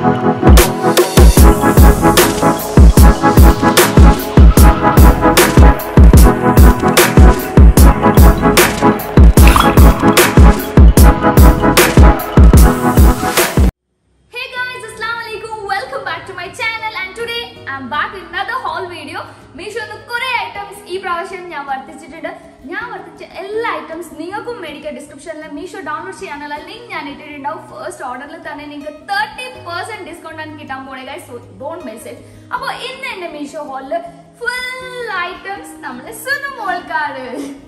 Hey guys, Assalamualaikum. Welcome back to my channel and today I'm back with another haul video. മീഷോന്ന് കുറെ items ഈ പ്രാവശ്യം ഞാൻ വർദ്ധിച്ചിട്ടുണ്ട് ഞാൻ വർദ്ധിച്ച എല്ലാ ഐറ്റംസ് നിങ്ങൾക്കും മേടിക്കാം ഡിസ്ക്രിപ്ഷനിൽ മീഷോ ഡൗൺലോഡ് ചെയ്യാനുള്ള ലിങ്ക് ഞാൻ ഇട്ടിട്ടുണ്ടാവും ഫസ്റ്റ് ഓർഡറിൽ തന്നെ നിങ്ങൾക്ക് തേർട്ടി പെർസെന്റ് ഡിസ്കൗണ്ട് ആണ് കിട്ടാൻ പോണേ guys so don't miss it അപ്പോൾ ഇന്ന് എന്റെ മീഷോ ഹാളിൽ ഫുൾ ഐറ്റംസ് നമ്മളെ സുനുമോൾക്കാട്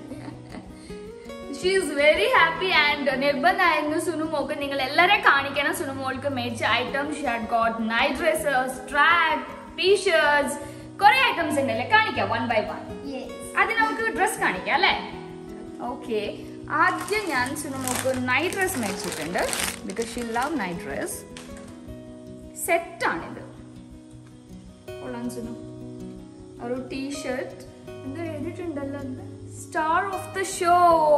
she is very happy and നിർബന്ധമായിരുന്നു സുനു മോക്ക് നിങ്ങൾ എല്ലാവരെയും കാണിക്കണം സുനു മോൾക്ക് മേടിച്ച item she had got night dresses track t shirts കുറെ ഐറ്റംസ് ഉണ്ടല്ലേ കാണിക്കാം വൺ ബൈ വൺ അത് നമുക്ക് ഡ്രസ് കാണിക്കാം അല്ലേ ഓക്കെ ആദ്യം ഞാൻ സുനു മോക്ക് നൈറ്റ് ഡ്രസ് മേടിച്ചിട്ടുണ്ട് because she love night dress സെറ്റാണിത് കൊള്ളാം സുനു ഒരു ടീഷർട്ട് എന്താ എഴുതിയിട്ടുണ്ടല്ലോ സ്റ്റാർ ഓഫ് ദ ഷോ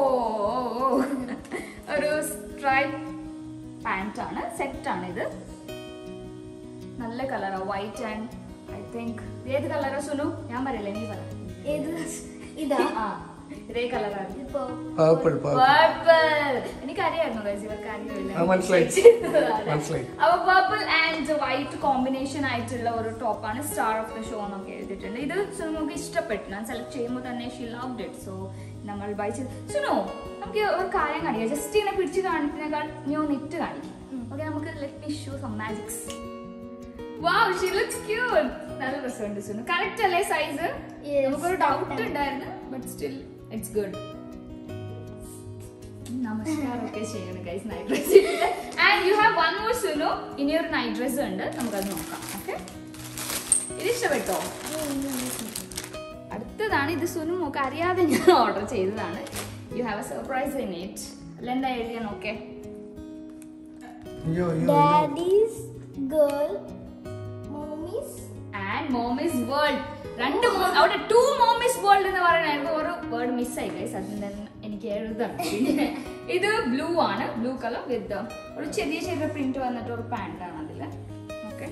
ഒരു സ്ട്രൈപ്പ് പാന്റ് ആണ് സെറ്റ് ആണ് ഇത് നല്ല കളറാ വൈറ്റ് ആൻഡ് ഐ തിങ്ക് ഏത് കളറാ സുനു ഞാൻ പറയില്ല നീ പറ ഏത് ഇതാ ആ ഇതേ കളറാണ് ഇപ്പോ പേർപ്പിൾ പേർപ്പിൾ പർപ്പിൾ എനിക്കറിയായിരുന്നു guys, ഇവർക്ക് അറിയില്ല ആ, മനസ്സിലായി. മനസ്സിലായി. അപ്പൊ പർപ്പിൾ ആൻഡ് വൈറ്റ് കോമ്പിനേഷൻ ആയിട്ടുള്ള ഒരു ടോപ്പാണ് സ്റ്റാർ ഓഫ് ദ ഷോ എന്നൊക്കെ എഴുതിയിട്ടുണ്ട് ഇത് സുനുമോക്ക് ഇഷ്ടപ്പെട്ടു ഞാൻ സെലക്ട് ചെയ്യുമ്പോൾ തന്നെ ഷീ ലവ് ഇറ്റ് സോ നമ്മൾ ബൈ ചെയ്ത് സുനു നമുക്ക് ഒരു കാര്യം കാണിക്കാം ജസ്റ്റ് ഇങ്ങനെ പിടിച്ച് കാണിക്കുന്നേക്കാൾ നീ ഒന്ന് ഇട്ട് കാണിക്കും ഓക്കെ നമുക്ക് let me show some magics wow she looks cute നല്ല രസമുണ്ട് സുനു കറക്റ്റ് അല്ലേ സൈസ് Yes, നമുക്കൊരു ഡൗട്ട് correct ആണ്. ഉണ്ടായിരുന്നു ബട്ട് സ്റ്റിൽ ഇറ്റ്സ് ഗുഡ് നമസ്കാരം ഒക്കെ ചെയ്യണം guys night dress and you have one more Sunu ഇനി ഒരു നൈറ്റ് ഡ്രസ് ഉണ്ട് നമുക്കത് നോക്കാം ഓക്കെ ഇത് ഇഷ്ടപ്പെട്ടോ അടുത്തതാണ് ഇത് സുനു മോക്ക് അറിയാതെ ഞാൻ ഓർഡർ ചെയ്തതാണ് you have a surprise in it അല്ല എന്താ എഴുതിയാ നോക്കേ അയ്യോ അയ്യോ അയ്യോ daddy's girl mommy's and mommy's world രണ്ട് mo- അവിടെ ടു മോമിസ് വേൾഡ് എന്ന് പറയുന്നത് ഒരു വേർഡ് മിസ്സായി ഗൈസ് അതിന്റെ എനിക്ക് എഴുതണം പിന്നെ ഇത് ബ്ലൂ ആണ് ബ്ലൂ കളർ വിത്ത് ഒരു ചെറിയ ചെറിയ പ്രിന്റ് വന്നിട്ട് ഒരു പാന്റ് ആണ് അതില് ഓക്കെ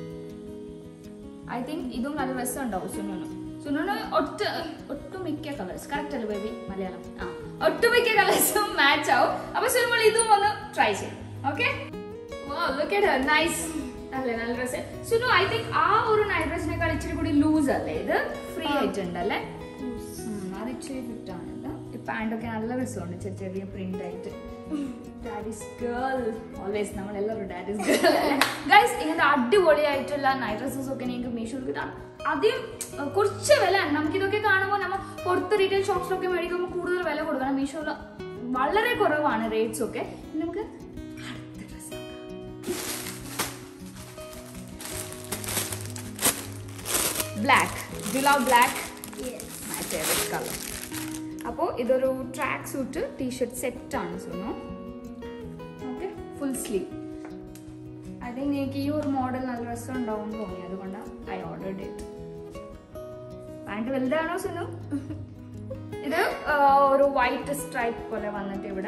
ഐ തിങ്ക് ഇതും നല്ല രസം ഉണ്ടാവും സുനുന് സുനുന് ഒറ്റ ഒട്ടുമിക്ക കളേഴ്സ് കറക്റ്റ് അല്ലേ ബേബി മലയാളം ആ ഒട്ടുമിക്ക കളേഴ്സും മാച്ച് ആവും അപ്പൊ സുനുമോൾ ഇതും ഒന്ന് ട്രൈ ചെയ്യും ഓക്കെ ലുക്ക് അറ്റ് നൈസ് അല്ലേ നല്ല ഡ്രസ് സുനു ഐ തിങ്ക് ആ ഒരു നൈറ്റ് ഡ്രസ്സിനേക്കാൾ ഇച്ചിരി കൂടി ലൂസ് അല്ലേ ഇത് ഫ്രീ ആയിട്ടുണ്ടല്ലേ ഉം, അത് ഇച്ചിരി ഫിറ്റ് ആണ് ഇത് ഈ പാന്റ് ഒക്കെ നല്ല രസമുണ്ട് ചെറിയ ചെറിയ പ്രിന്റ് ആയിട്ട് ഡാഡീസ് ഗേൾ ഓൾവേസ് നമ്മളെല്ലാവരും ഡാഡീസ് ഗേൾ ഗൈസ് ഇങ്ങനത്തെ അടിപൊളിയായിട്ടുള്ള നൈറ്റ് ഡ്രസ്സസ് ഒക്കെ നിങ്ങൾക്ക് മീഷോയിൽ കിട്ടാം ആദ്യം അഹ്, കുറച്ച് വില ആണ് നമുക്ക് ഇതൊക്കെ കാണുമ്പോൾ നമ്മൾ പുറത്ത് റീറ്റെയിൽ ഷോപ്സിലൊക്കെ മേടിക്കുമ്പോൾ കൂടുതൽ വില കൊടുക്കണം മീഷോയിൽ വളരെ കുറവാണ് റേറ്റ്സ് ഒക്കെ ഇനി നമുക്ക് അടുത്ത dress black do love black my favourite colour അപ്പോൾ ഇതൊരു ട്രാക്ക് സൂട്ട് ടീഷർട്ട് സെറ്റ് ആണ് Sunu okay full sleeve I think എനിക്ക് ഈ ഒരു മോഡൽ നല്ല രസം ഉണ്ടാവും എന്ന് തോന്നി അതുകൊണ്ട് ഐ ഓർഡർ ഇറ്റ് പാൻറ് വലുതാണോ സുനു ഇത് ആ, ഒരു വൈറ്റ് സ്ട്രൈപ്പ് പോലെ വന്നിട്ട് ഇവിടെ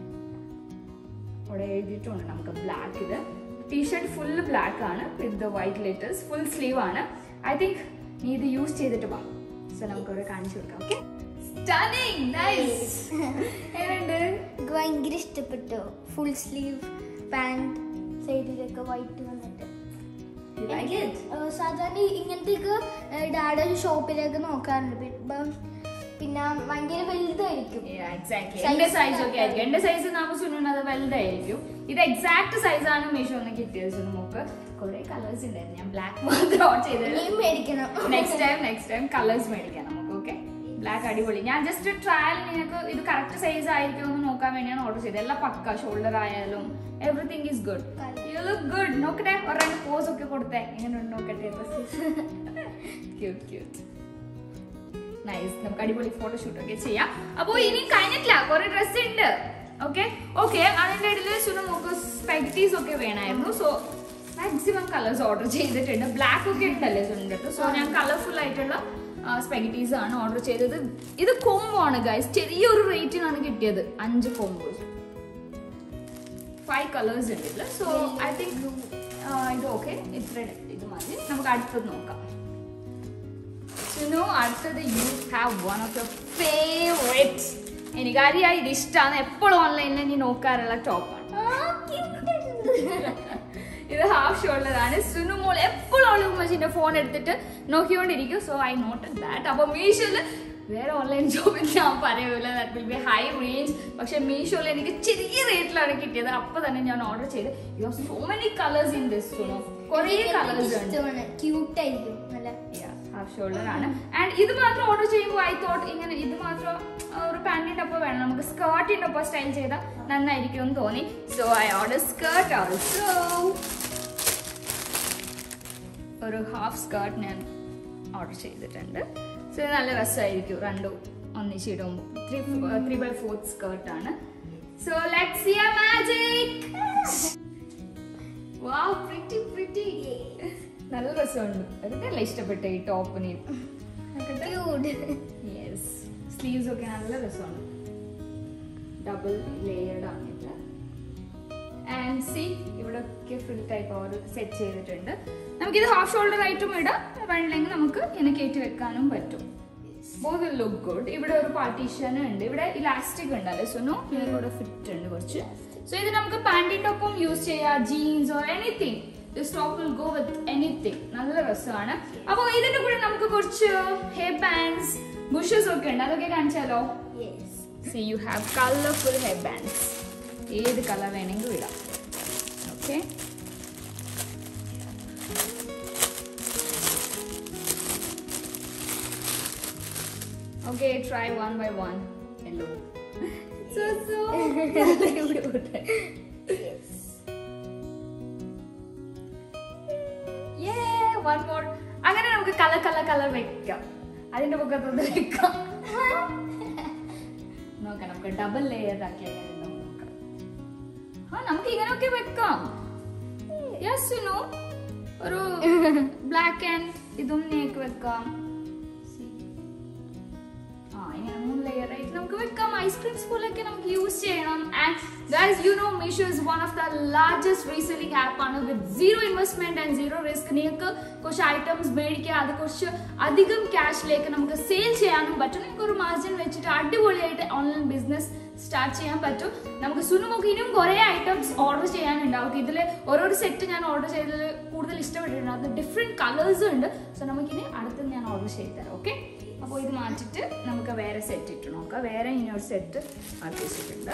ഇവിടെ എഴുതിയിട്ടുണ്ട് നമുക്ക് ബ്ലാക്ക് ഇത് ടീഷർട്ട് ഫുൾ ബ്ലാക്ക് ആണ് with white letters full sleeve ആണ് ഐ തിങ്ക് നീ ഇത് യൂസ് ചെയ്തിട്ട് വാ സോ നമുക്ക് ഇവിടെ കാണിച്ചു കൊടുക്കാം ഓക്കെ സ്റ്റണിങ് നൈസ് എങ്ങനെയുണ്ട് എനിക്ക് ഭയങ്കര ഇഷ്ടപ്പെട്ടു ഫുൾ സ്ലീവ് പാന്റ് സൈഡിലൊക്കെ വൈറ്റ് വന്നിട്ട് You like it? ഏഹ് സാധാരണ ഇങ്ങനത്തേക്ക് ഡാഡ ഷോപ്പിലേക്ക് നോക്കാറുണ്ട് ഇപ്പം പിന്നെ ഭയങ്കര വലുതായിരിക്കും Yeah, exactly. Size എന്റെ സൈസ് ഒക്കെ correct ആയിരിക്കും എന്റെ സൈസ് നമുക്ക് സുനുന്നത് വലുതായിരിക്കും ഇത് എക്സാക്ട് സൈസ് ആണ് മീഷോന്ന് കിട്ടിയത് സുനു നമുക്ക് കുറെ കളേഴ്സ് ഉണ്ടായിരുന്നു ഞാൻ ബ്ലാക്ക് മാത്രം ഓർഡർ ചെയ്തത് ഇനിയും മേടിക്കണം next time next time colours മേടിക്കാം നമുക്ക് ഓക്കെ ബ്ലാക്ക് അടിപൊളി ഞാൻ ജസ്റ്റ് ട്രയൽ നിങ്ങൾക്ക് ഇത് കറക്റ്റ് സൈസ് ആയിരിക്കും എന്ന് നോക്കാൻ വേണ്ടിയാണ് ഓർഡർ ചെയ്തത് എല്ലാം പക്ക ഷോൾഡർ ആയാലും everything is good you look good നോക്കട്ടെ ഒരു രണ്ട് പോസ് ഒക്കെ കൊടുത്തേ എങ്ങനെയുണ്ട് നോക്കട്ടെ ക്യൂട്ട് ക്യൂട്ട് നൈസ് നമുക്ക് അടിപൊളി ഫോട്ടോഷൂട്ട് ഒക്കെ ചെയ്യാം അപ്പൊ ഇനി കഴിഞ്ഞിട്ടില്ല കുറെ ഡ്രസ് ഉണ്ട് ഓക്കെ ഓക്കെ അതിന്റെ ഇടയിൽ സുനു നമുക്ക് സ്പെക്ടീസ് ഒക്കെ വേണമായിരുന്നു സോ മാക്സിമം കളേഴ്സ് ഓർഡർ ചെയ്തിട്ടുണ്ട് ബ്ലാക്ക് ഒക്കെ ഉണ്ടല്ലേ സുനിന്റെ അടുത്ത് സോ ഞാൻ കളർഫുൾ ആയിട്ടുള്ള സ്പെഗറ്റീസ് ആണ് ഓർഡർ ചെയ്തത് ഇത് കോംബോ ആണ് ഗൈസ് ചെറിയൊരു റേറ്റിനാണ് കിട്ടിയത് അഞ്ച് കോംബോസ് ഫൈവ് കളേഴ്സ് ഉണ്ട് ഇതിൽ സോ ഐ തിങ്ക് ഇത് ഓക്കെ ഇത്ര ഇത് മതി നമുക്ക് അടുത്തത് നോക്കാം സുനു അടുത്തത് you have one of your favourite എനിക്കറിയാം ഇത് ഇഷ്ടമാണ് എപ്പോഴും ഓൺലൈനിൽ നീ നോക്കാറുള്ള ടോപ്പാണ് ഇത് ഹാഫ് ഷോൾഡർ ആണ് സുനു മോൾ എപ്പോഴും ഉമ്മച്ചിന്റെ ഫോൺ എടുത്തിട്ട് നോക്കിക്കൊണ്ടിരിക്കും സോ ഐ നോട്ട് ദാറ്റ് അപ്പൊ മീഷോയില് വേറെ ഓൺലൈൻ ഷോപ്പിൽ ഞാൻ പറയൂല that will be high range പക്ഷെ മീഷോയിൽ എനിക്ക് ചെറിയ റേറ്റിലാണ് കിട്ടിയത് അപ്പൊ തന്നെ ഞാൻ ഓർഡർ ചെയ്ത് you have so many colours in this Sunu കുറേ കളേഴ്സ് ഉണ്ട് ഇഷ്ടമാണ് ക്യൂട്ടായിരിക്കും നല്ല ഹാഫ് ഷോൾഡർ ആണ് ആൻഡ് ഇത് മാത്രം ഓർഡർ ചെയ്യുമ്പോൾ ഐ തോട്ട് ഇങ്ങനെ ഇത് മാത്രം ആ, ഒരു പാന്റിന്റെ ഒപ്പം വേണം നമുക്ക് സ്കേർട്ടിന്റെ ഒപ്പം സ്റ്റൈൽ ചെയ്താൽ നന്നായിരിക്കും എന്ന് തോന്നി so I order skirt also ഒരു ഹാഫ് സ്കേർട്ട് ഞാൻ ഓർഡർ ചെയ്തിട്ടുണ്ട് സോ ഇത് നല്ല രസമായിരിക്കും രണ്ടും ഒന്നിച്ചിടുമ്പോൾ three three by fourth skirt ആണ് so let's see a magic wow pretty pretty നല്ല രസമുണ്ട് അതൊക്കെ ഇഷ്ടപ്പെട്ട ഈ ടോപ്പിന് ക്യൂട്ട് യെസ് സ്ലീവ്സ് ഒക്കെ നല്ല രസമാണ് ഡബിൾ ലെയർഡ് ആണ് ഇത് ആൻഡ് സി ഇവിടെ ഒക്കെ ഫുൾ ടൈപ്പ് അവർ സെറ്റ് ചെയ്തിട്ടുണ്ട് നമുക്കിത് ഹാഫ് ഷോൾഡർ ആയിട്ടും ഇടാം വേണമെങ്കിൽ നമുക്ക് ഇങ്ങനെ കയറ്റി വെക്കാനും പറ്റും ബോത്ത് ലുക്ക് ഗുഡ് ഇവിടെ ഒരു പാർട്ടീഷൻ ഉണ്ട് ഇവിടെ ഇലാസ്റ്റിക് ഉണ്ടല്ലേ സുനു ഇവിടെ ഫിറ്റ് ഉണ്ട് കുറച്ച് സോ ഇത് നമുക്ക് പാന്റിന്റെ ഒപ്പം യൂസ് ചെയ്യാം jeans or anything this top will go with anything നല്ല രസമാണ് അപ്പോൾ ഇതിന്റെ കൂടെ നമുക്ക് കുറച്ച് ഹെയർ ബാൻഡ്സ് ബുഷസ് ഒക്കെ ഉണ്ട് അതൊക്കെ കാണിച്ചാലോ yes see you have colourful hair bands ഏത് കളർ വേണമെങ്കിലും ഇടാം okay okay try one by one hello so so one more അങ്ങനെ നമുക്ക് കളർ കളർ കളർ വെക്കാം അതിന്റെ പൊക്കത്തൊന്ന് വെക്കാം നോക്കാം നമുക്ക് ഡബിൾ ലെയർ ആക്കി എങ്ങനെ ഉണ്ടാവും നോക്കാം ആ നമുക്ക് ഇങ്ങനെയൊക്കെ വെക്കാം യെസ് യു നോ ഒരു ബ്ലാക്ക് ആൻഡ് ഇതും നേക്ക് വെക്കാം See. ആ ഇങ്ങനെ മൂന്ന് ലെയർ ആയിട്ട് നമുക്ക് വെക്കാം ഐസ്ക്രീംസ് പോലെയൊക്കെ നമുക്ക് യൂസ് ചെയ്യണം and guys you know Meesho is one of the largest reselling app ആണ് with zero investment and zero risk നിങ്ങൾക്ക് കുറച്ച് ഐറ്റംസ് മേടിക്കുക അത് കുറച്ച് അധികം ക്യാഷിലേക്ക് നമുക്ക് സെയിൽ ചെയ്യാനും പറ്റും നിങ്ങൾക്ക് ഒരു മാർജിൻ വെച്ചിട്ട് അടിപൊളിയായിട്ട് ഓൺലൈൻ ബിസിനസ് സ്റ്റാർട്ട് ചെയ്യാൻ പറ്റും നമുക്ക് സുനുമൊക്കെ ഇനിയും കുറേ ഐറ്റംസ് ഓർഡർ ചെയ്യാനുണ്ടാവും ഇതിൽ ഓരോരോ സെറ്റ് ഞാൻ ഓർഡർ ചെയ്തത് കൂടുതൽ ഇഷ്ടപ്പെട്ടിട്ടുണ്ട് അത് ഡിഫറെൻറ്റ് കളേഴ്സ് ഉണ്ട് സോ നമുക്കിനി അടുത്ത് ഞാൻ ഓർഡർ ചെയ്ത് തരാം ഓക്കെ അപ്പോൾ ഇത് മാറ്റിയിട്ട് നമുക്ക് വേറെ സെറ്റ് ഇട്ട് നോക്കാം വേറെ ഇനി ഒരു സെറ്റ് ആക്കി വെച്ചിട്ടുണ്ട്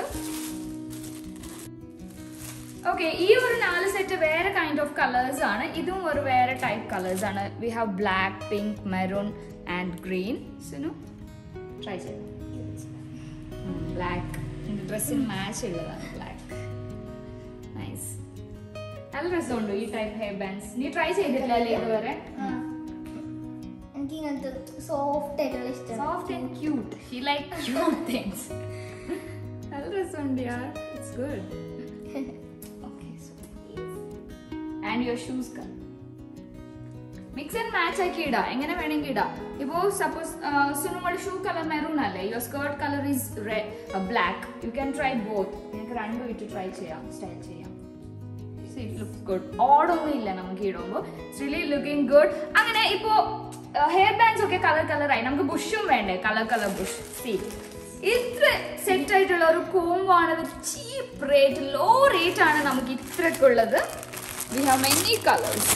ഓക്കെ ഈ ഒരു നാല് സെറ്റ് വേറെ കൈൻഡ് ഓഫ് കളേഴ്സ് ആണ് ഇതും ഒരു വേറെ ടൈപ്പ് കളേഴ്സ് ആണ് we have black pink maroon and green Sunu try ചെയ്തു ബ്ലാക്ക് ഡ്രസ്സിന് മാച്ച് ഉള്ളതാണ് ബ്ലാക്ക് നൈസ് നല്ല രസമുണ്ട് ഈ ടൈപ്പ് ഹെയർ ബാൻഡ്സ് നീ ട്രൈ ചെയ്തിട്ടില്ലല്ലേ ഇതുവരെ എനിക്ക് ഇങ്ങനത്തെ സോഫ്റ്റ് ആയിട്ടുള്ള ഇഷ്ടം soft and cute she like cute things നല്ല രസമുണ്ട് യാർ it's good okay and your shoes mix and match ആക്കി ഇടാം എങ്ങനെ വേണമെങ്കിൽ ഇടാം ഇപ്പോ സപ്പോസ് സുനുമോടെ ഷൂ കളർ മെറൂൺ അല്ലേ your skirt colour is black you can try both നിങ്ങൾക്ക് രണ്ടും ഇട്ട് ട്രൈ ചെയ്യാം സ്റ്റൈൽ ചെയ്യാം ലുക്സ് ഗുഡ് ഓടൊന്നും ഇല്ല നമുക്ക് ഇടുമ്പോൾ ഇറ്റ്സ് റിയലി ലുക്കിംഗ് ഗുഡ് അങ്ങനെ ഇപ്പോ ഹെയർ ബാൻഡ്സ് ഒക്കെ കളർ കളറായി നമുക്ക് ബുഷും വേണ്ടേ കളർ കളർ ബുഷ് സി ഇത്ര സെറ്റ് ആയിട്ടുള്ള ഒരു കോംബാണ് ചീപ്പ് റേറ്റ് ലോ റേറ്റ് ആണ് നമുക്ക് ഇത്രക്കുള്ളത് we have many colours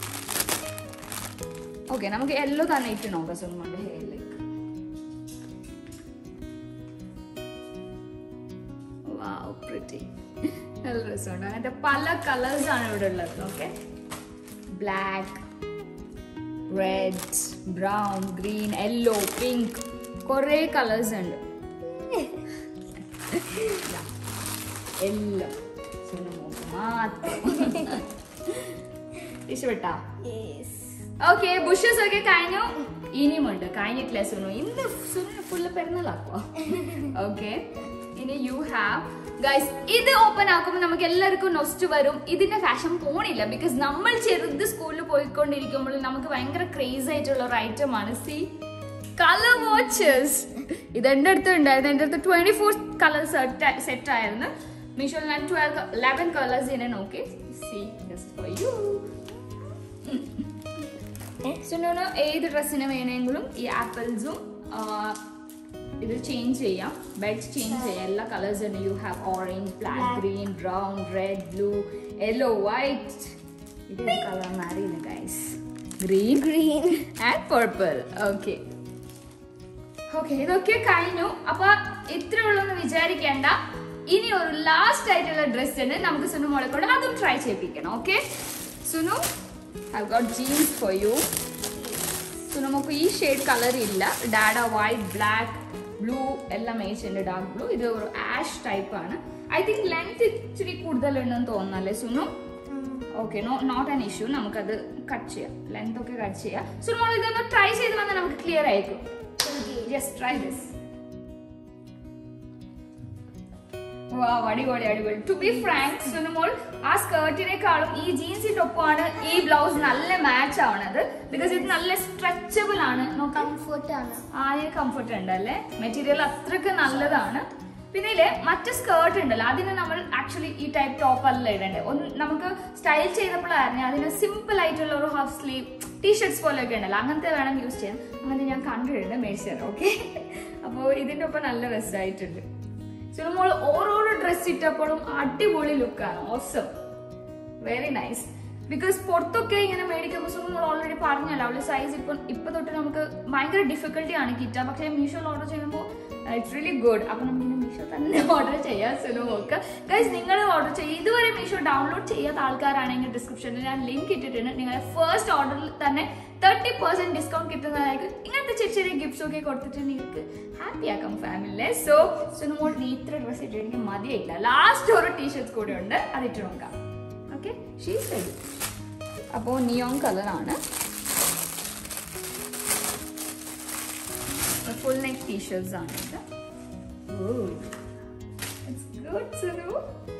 okay നമുക്ക് യെല്ലോ തന്നെ ഇട്ട് നോക്കാം സുമന്റെ ഹെയറിലേക്ക് വാവ് പ്രിറ്റി നല്ല രസമുണ്ട് അങ്ങനത്തെ പല കളേഴ്സ് ആണ് ഇവിടെ ഉള്ളത് okay black red brown green yellow pink കുറേ കളേഴ്സ് ഉണ്ട് എല്ലാം മാത്രം ഇഷ്ടപ്പെട്ടാ യെസ് ഓക്കെ ബുഷസ് ഒക്കെ കഴിഞ്ഞു ഇനിയുമുണ്ട് കഴിഞ്ഞിട്ടില്ല സുനു ഇന്ന് സുനു ഫുള്ള് പെരുന്നാളാക്കുക ഓക്കെ ഇനി യു ഹാവ് ഗൈസ് ഇത് ഓപ്പൺ ആക്കുമ്പോൾ നമുക്ക് എല്ലാവർക്കും നൊസ്റ്റ് വരും ഇതിന്റെ ഫാഷൻ പോണില്ല ബിക്കോസ് നമ്മൾ ചെറുത് സ്കൂളിൽ പോയിക്കൊണ്ടിരിക്കുമ്പോൾ നമുക്ക് ഭയങ്കര ക്രേസ് ആയിട്ടുള്ള ഒരു ഐറ്റം ആണ് സി കളർ വാച്ചസ് ഇത് എൻ്റെ അടുത്ത് ഉണ്ടായിരുന്നു എൻ്റെ അടുത്ത് ട്വന്റി ഫോർ കളർ സെറ്റ് ആയിരുന്നു മീഷോയിൽ ഞാൻ ട്വൽവ് ലെവൻ കളേഴ്സ് ഇതിനെ നോക്കി സി ജസ്റ്റ് ഫോർ യു സുനുവിന് ഏത് ഡ്രസ്സിന് വേണമെങ്കിലും ഈ ആപ്പിൾസും ഇത് ചേഞ്ച് ചെയ്യാം ബെഡ് ചേഞ്ച് ചെയ്യാം എല്ലാ കളേഴ്സ് ഉണ്ട് you have orange black green brown red blue yellow white ഇത് കളർ മാറിയില്ല guys green green and purple okay okay ഇതൊക്കെ കഴിഞ്ഞു അപ്പൊ ഇത്ര ഉള്ളൊന്ന് വിചാരിക്കേണ്ട ഇനി ഒരു ലാസ്റ്റ് ആയിട്ടുള്ള ഡ്രസ് ഉണ്ട് നമുക്ക് സുനു മോളെ കൊണ്ട് അതും ട്രൈ ചെയ്യിപ്പിക്കണം okay Sunu I got jeans for you Sunu നമുക്ക് ഈ ഷെയ്ഡ് കളർ ഇല്ല ഡാഡ വൈറ്റ് ബ്ലാക്ക് ബ്ലൂ എല്ലാം മേടിച്ചിട്ടുണ്ട് ഡാർക്ക് ബ്ലൂ ഇത് ഒരു ആഷ് ടൈപ്പ് ആണ് ഐ തിങ്ക് ലെങ്ത് ഇച്ചിരി കൂടുതലുണ്ടെന്ന് തോന്നുന്നല്ലേ Sunu okay no not an issue നമുക്കത് കട്ട് ചെയ്യാം ലെങ്ത് ഒക്കെ കട്ട് ചെയ്യാം സുനു മോൾ ഇതൊന്ന് ട്രൈ ചെയ്ത് വന്നാൽ നമുക്ക് ക്ലിയർ ആയിരിക്കും ജസ്റ്റ് ട്രൈ ദിസ് വാവ് അടിപൊളി അടിപൊളി ടു ബി ഫ്രാങ്ക് സുനുമോൾ ആ സ്കേർട്ടിനേക്കാളും ഈ ജീൻസിന്റെ ഒപ്പമാണ് ഈ ബ്ലൗസ് നല്ല മാച്ച് ആവണത് ബിക്കോസ് ഇത് നല്ല സ്ട്രെച്ചബിൾ ആണ് നോക്കാം കംഫർട്ട് ആണ് ആയ കംഫർട്ട് ഉണ്ട് അല്ലേ മെറ്റീരിയൽ അത്രക്ക് നല്ലതാണ് പിന്നെ ഇല്ലേ മറ്റു സ്കേർട്ട് ഉണ്ടല്ലോ അതിന് നമ്മൾ ആക്ച്വലി ഈ ടൈപ്പ് ടോപ്പ് അല്ല ഇടേണ്ടത് ഒന്ന് നമുക്ക് സ്റ്റൈൽ ചെയ്തപ്പോഴായിരുന്നു അതിന് സിമ്പിൾ ആയിട്ടുള്ള ഒരു ഹാഫ് സ്ലീവ് ടീഷർട്സ് പോലെയൊക്കെ ഉണ്ടല്ലോ അങ്ങനത്തെ വേണം യൂസ് ചെയ്യാൻ അങ്ങനത്തെ ഞാൻ കണ്ടിട്ടുണ്ട് മേടിച്ചു ഓക്കെ അപ്പോൾ ഇതിന്റെ ഒപ്പം നല്ല രസമായിട്ടുണ്ട് ചിലപ്പോൾ ഓരോരോ ഡ്രസ് ഇട്ടപ്പോഴും അടിപൊളി ലുക്കാണ് ഓസം വെരി നൈസ് ബിക്കോസ് പുറത്തൊക്കെ ഇങ്ങനെ മേടിക്കുമ്പോൾ നമ്മൾ ഓൾറെഡി പറഞ്ഞല്ലോ അവളുടെ സൈസ് ഇപ്പം ഇപ്പൊ തൊട്ട് നമുക്ക് ഭയങ്കര ഡിഫിക്കൽട്ടി ആണ് കിട്ടുക പക്ഷേ മീഷോയിൽ ഓർഡർ ചെയ്യുമ്പോൾ ഇറ്റ്സ് റിയലി ഗുഡ് അപ്പൊ നമുക്ക് ഇനി മീഷോ തന്നെ ഓർഡർ ചെയ്യാം സുലു നോക്കുക ഗൈസ് നിങ്ങൾ ഓർഡർ ചെയ്യുക ഇതുവരെ മീഷോ ഡൗൺലോഡ് ചെയ്യാത്ത ആൾക്കാരാണെങ്കിൽ ഡിസ്ക്രിപ്ഷനിൽ ഞാൻ ലിങ്ക് ഇട്ടിട്ടുണ്ട് നിങ്ങളുടെ ഫസ്റ്റ് ഓർഡറിൽ തന്നെ തേർട്ടി പെർസെന്റ് ഡിസ്കൗണ്ട് കിട്ടുന്നതായിരിക്കും ഇങ്ങനത്തെ ചെറിയ ചെറിയ ഗിഫ്റ്റ്സ് ഒക്കെ കൊടുത്തിട്ട് നിങ്ങൾക്ക് ഹാപ്പി ആക്കാം ഫാമിലിയെ സോ സുനുമോൾ നീ ഇത്ര ഡ്രസ് ഇട്ട് എനിക്ക് മതിയായില്ല ലാസ്റ്റ് ഒരു ടീഷർട്സ് കൂടെ ഉണ്ട് അതിട്ട് നോക്കാം ഓക്കെ ഷീസ് റെഡി അപ്പോൾ നിയോൺ കളറാണ് ഫുൾ നെക്ക് ടീഷർട്സ് ആണ് ഇത് ഇറ്റ്സ് ഗുഡ് സുനു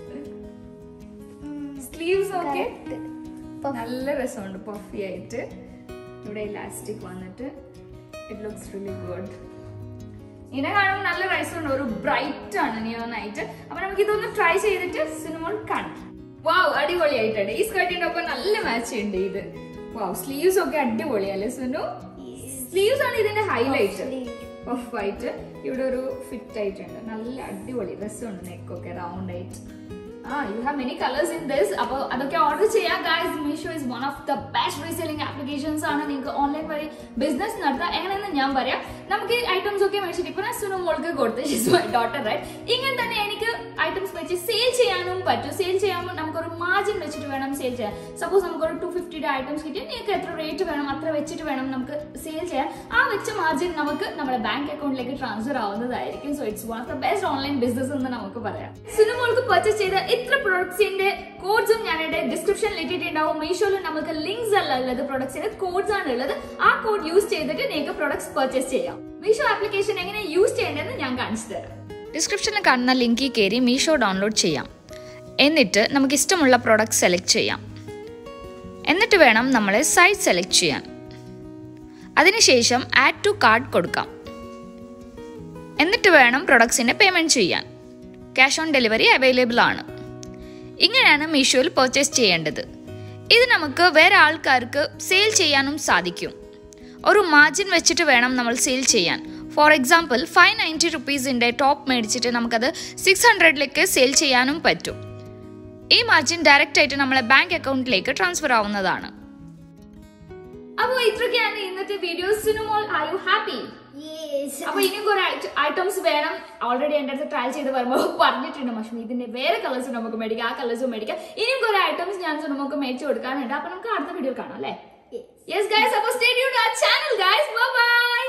സ്ലീവ്സ് ഒക്കെ നല്ല രസമുണ്ട് പഫി ആയിട്ട് ഇവിടെ ഇലാസ്റ്റിക് വന്നിട്ട് ഇറ്റ് ലുക്സ് റിയലി ഗുഡ് ഇതിനെ കാണുമ്പോൾ നല്ല രസമുണ്ട് ഒരു ബ്രൈറ്റ് ആണ് നിയോൺ ആയിട്ട് അപ്പൊ നമുക്ക് ഇതൊന്ന് ട്രൈ ചെയ്തിട്ട് സിനിമ കാണാം വാവ് അടിപൊളിയായിട്ടുണ്ട് ഈ സ്കർട്ടിന്റെ ഒപ്പം നല്ല മാച്ച് ഉണ്ട് ഇത് വാവ് സ്ലീവ്സ് ഒക്കെ അടിപൊളിയല്ലേ സുനു സ്ലീവ്സ് ആണ് ഇതിന്റെ ഹൈലൈറ്റ് പഫ് ആയിട്ട് ഇവിടെ ഒരു ഫിറ്റ് ആയിട്ടുണ്ട് നല്ല അടിപൊളി രസമുണ്ട് നെക്കൊക്കെ റൗണ്ട് ആയിട്ട് ആ you have many colours in this അപ്പോൾ അതൊക്കെ ഓർഡർ ചെയ്യാം guys Meesho is one of the best reselling applications ആണ് നിങ്ങൾക്ക് ഓൺലൈൻ വഴി ബിസിനസ് നടത്താം എങ്ങനെയെന്ന് ഞാൻ പറയാം നമുക്ക് ഈ ഐറ്റംസ് ഒക്കെ മേടിച്ചിട്ട് ഇപ്പൊ ഞാൻ സുനു മോൾക്ക് കൊടുത്ത് ഷിസ് മൈ ഡോട്ടർ റൈറ്റ് ഇങ്ങനെ തന്നെ എനിക്ക് ഐറ്റംസ് വെച്ച് സെയിൽ ചെയ്യാനും പറ്റും സെയിൽ ചെയ്യാമ്പോൾ നമുക്കൊരു മാർജിൻ വെച്ചിട്ട് വേണം സെയിൽ ചെയ്യാൻ സപ്പോസ് നമുക്കൊരു ടു ഫിഫ്റ്റിയുടെ ഐറ്റംസ് കിട്ടിയാൽ നിങ്ങൾക്ക് എത്ര റേറ്റ് വേണം അത്ര വെച്ചിട്ട് വേണം നമുക്ക് സെയിൽ ചെയ്യാൻ ആ വെച്ച മാർജിൻ നമുക്ക് നമ്മുടെ ബാങ്ക് അക്കൗണ്ടിലേക്ക് ട്രാൻസ്ഫർ ആവുന്നതായിരിക്കും so it's one of the best online business എന്ന് നമുക്ക് പറയാം സുനുമോൾക്ക് പർച്ചേസ് ചെയ്ത ഇത്ര പ്രൊഡക്ട്സിന്റെ കോഡ്സും ഞാൻ ഇവിടെ ഡിസ്ക്രിപ്ഷനിൽ ഇട്ടിട്ടുണ്ടാവും മീഷോയിൽ നമുക്ക് ലിങ്ക്സ് അല്ല ഉള്ളത് പ്രൊഡക്ട്സിന്റെ കോഡ്സ് ആണ് ഉള്ളത് ആ കോഡ് യൂസ് ചെയ്തിട്ട് നിങ്ങൾക്ക് പ്രൊഡക്ട്സ് പർച്ചേസ് ചെയ്യാം മീഷോ ആപ്ലിക്കേഷൻ എങ്ങനെ യൂസ് ചെയ്യേണ്ടതെന്ന് ഞാൻ കാണിച്ചു തരാം ഡിസ്ക്രിപ്ഷനിൽ കാണുന്ന ലിങ്കിൽ കയറി മീഷോ ഡൗൺലോഡ് ചെയ്യാം എന്നിട്ട് നമുക്ക് ഇഷ്ടമുള്ള പ്രോഡക്റ്റ് സെലക്ട് ചെയ്യാം എന്നിട്ട് വേണം നമ്മൾ സൈറ്റ് സെലക്ട് ചെയ്യാൻ അതിനുശേഷം ആഡ് ടു കാർഡ് കൊടുക്കാം എന്നിട്ട് വേണം പ്രൊഡക്ട്സിൻ്റെ പേയ്മെൻറ്റ് ചെയ്യാൻ ക്യാഷ് ഓൺ ഡെലിവറി അവൈലബിൾ ആണ് ഇങ്ങനെയാണ് മീഷോയിൽ പർച്ചേസ് ചെയ്യേണ്ടത് ഇത് നമുക്ക് വേറെ ആൾക്കാർക്ക് സെയിൽ ചെയ്യാനും സാധിക്കും ഒരു മാർജിൻ വെച്ചിട്ട് വേണം നമ്മൾ സെയിൽ ചെയ്യാൻ ഫോർ എക്സാമ്പിൾ ഫൈവ് നയൻറ്റി റുപ്പീസിൻ്റെ ടോപ്പ് മേടിച്ചിട്ട് നമുക്കത് സിക്സ് ഹൺഡ്രഡിലേക്ക് സെയിൽ ചെയ്യാനും പറ്റും ഈ മാർജിൻ ഡയറക്റ്റ് ആയിട്ട് നമ്മളെ ബാങ്ക് അക്കൗണ്ടിലേക്ക് ട്രാൻസ്ഫർ ആവുന്നതാണ് അപ്പോൾ ഇത്രയൊക്കെയാണ് ഇന്നത്തെ വീഡിയോസിന് മോൾ ആർ യു ഹാപ്പി യെസ് അപ്പൊ ഇനിയും കുറെ ഐറ്റംസ് വേണം ഓൾറെഡി എന്റെ അടുത്ത് ട്രയൽ ചെയ്ത് വരുമ്പോൾ പറഞ്ഞിട്ടുണ്ട് പക്ഷേ ഇതിന്റെ വേറെ കളേഴ്സ് നമുക്ക് മേടിക്കാം ആ കളേഴ്സും മേടിക്കാം ഇനിയും കുറെ ഐറ്റംസ് ഞാൻ നമുക്ക് മേടിച്ചു കൊടുക്കാനുണ്ട് അപ്പൊ നമുക്ക് അടുത്ത വീഡിയോ കാണാം അല്ലേ യെസ് ഗൈസ് അപ്പൊ സ്റ്റേ ട്യൂൺഡ് ആ ചാനൽ ഗൈസ് ബൈ ബൈ